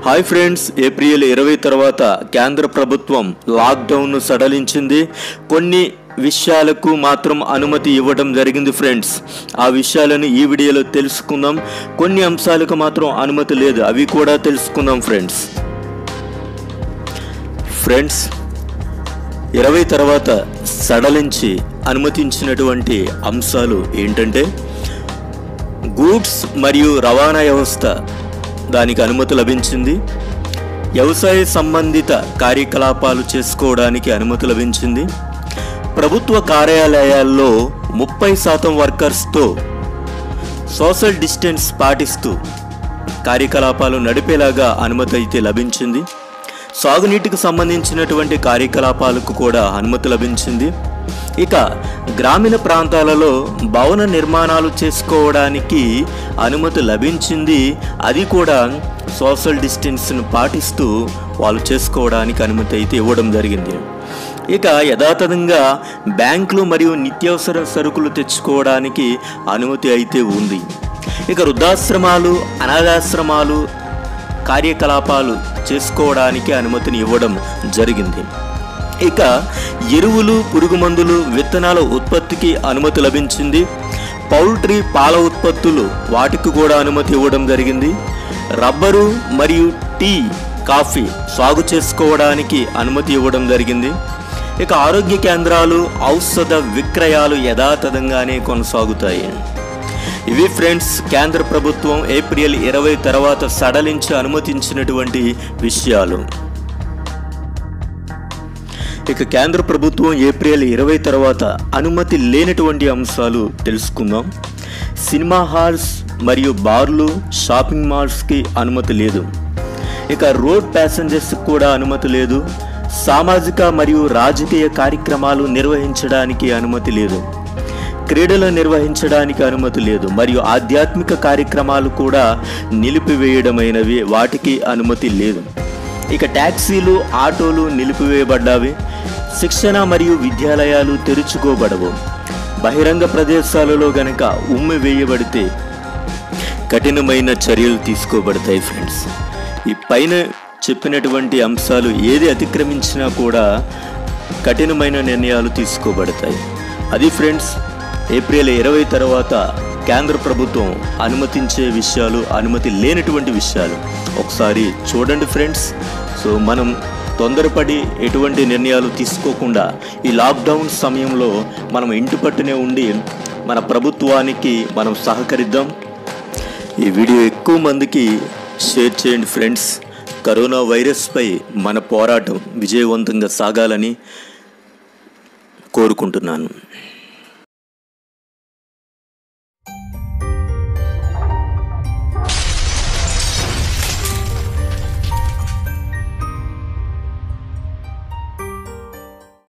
hi friends April ఇరవై తర్వాత కేంద్ర ప్రభుత్వం లాక్డౌన్ను సడలించింది కొన్ని విషయాలకు మాత్రం అనుమతి ఇవ్వడం జరిగింది ఫ్రెండ్స్ ఆ విషయాలను ఈ వీడియోలో తెలుసుకుందాం కొన్ని అంశాలకు మాత్రం అనుమతి లేదు అవి కూడా తెలుసుకుందాం ఫ్రెండ్స్ ఫ్రెండ్స్ ఇరవై తర్వాత సడలించి అనుమతించినటువంటి అంశాలు ఏంటంటే గూడ్స్ మరియు రవాణా వ్యవస్థ దానికి అనుమతి లభించింది వ్యవసాయ సంబంధిత కార్యకలాపాలు చేసుకోవడానికి అనుమతి లభించింది ప్రభుత్వ కార్యాలయాల్లో ముప్పై శాతం వర్కర్స్తో సోషల్ డిస్టెన్స్ పాటిస్తూ కార్యకలాపాలు నడిపేలాగా అనుమతి అయితే లభించింది సాగునీటికి సంబంధించినటువంటి కార్యకలాపాలకు కూడా అనుమతి లభించింది ఇక గ్రామీణ ప్రాంతాలలో భవన నిర్మాణాలు చేసుకోవడానికి అనుమతి లభించింది అది కూడా సోషల్ డిస్టెన్స్ను పాటిస్తూ వాళ్ళు చేసుకోవడానికి అనుమతి అయితే ఇవ్వడం జరిగింది ఇక యథాతథంగా బ్యాంకులు మరియు నిత్యావసర సరుకులు తెచ్చుకోవడానికి అనుమతి అయితే ఉంది ఇక వృద్ధాశ్రమాలు అనాథాశ్రమాలు కార్యకలాపాలు చేసుకోవడానికి అనుమతిని ఇవ్వడం జరిగింది ఇక ఎరువులు పురుగు మందులు విత్తనాల ఉత్పత్తికి అనుమతి లభించింది పౌల్ట్రీ పాల ఉత్పత్తులు వాటికి కూడా అనుమతి ఇవ్వడం జరిగింది రబ్బరు మరియు టీ కాఫీ సాగు చేసుకోవడానికి అనుమతి ఇవ్వడం జరిగింది ఇక ఆరోగ్య కేంద్రాలు ఔషధ విక్రయాలు యథాతథంగానే కొనసాగుతాయి ఇవి ఫ్రెండ్స్ కేంద్ర ప్రభుత్వం ఏప్రిల్ ఇరవై తర్వాత సడలించి అనుమతించినటువంటి విషయాలు ఇక కేంద్ర ప్రభుత్వం ఏప్రిల్ ఇరవై తర్వాత అనుమతి లేనటువంటి అంశాలు తెలుసుకుందాం సినిమా హాల్స్ మరియు బార్లు షాపింగ్ మాల్స్కి అనుమతి లేదు ఇక రోడ్ ప్యాసింజర్స్ కూడా అనుమతి లేదు సామాజిక మరియు రాజకీయ కార్యక్రమాలు నిర్వహించడానికి అనుమతి లేదు క్రీడలు నిర్వహించడానికి అనుమతి లేదు మరియు ఆధ్యాత్మిక కార్యక్రమాలు కూడా నిలిపివేయడమైనవి వాటికి అనుమతి లేదు ఇక ట్యాక్సీలు ఆటోలు నిలిపివేయబడ్డావి శిక్షణ మరియు విద్యాలయాలు తెరుచుకోబడవు బహిరంగ ప్రదేశాలలో గనక ఉమ్మి వేయబడితే కఠినమైన చర్యలు తీసుకోబడతాయి ఫ్రెండ్స్ ఈ పైన చెప్పినటువంటి అంశాలు ఏది అతిక్రమించినా కూడా కఠినమైన నిర్ణయాలు తీసుకోబడతాయి అది ఫ్రెండ్స్ ఏప్రిల్ ఇరవై తర్వాత కేంద్ర ప్రభుత్వం అనుమతించే విషయాలు అనుమతి లేనటువంటి విషయాలు ఒకసారి చూడండి ఫ్రెండ్స్ సో మనం తొందరపడి ఎటువంటి నిర్ణయాలు తీసుకోకుండా ఈ లాక్డౌన్ సమయంలో మనం ఇంటి పట్టునే ఉండి మన ప్రభుత్వానికి మనం సహకరిద్దాం ఈ వీడియో ఎక్కువ మందికి షేర్ చేయండి ఫ్రెండ్స్ కరోనా వైరస్పై మన పోరాటం విజయవంతంగా సాగాలని కోరుకుంటున్నాను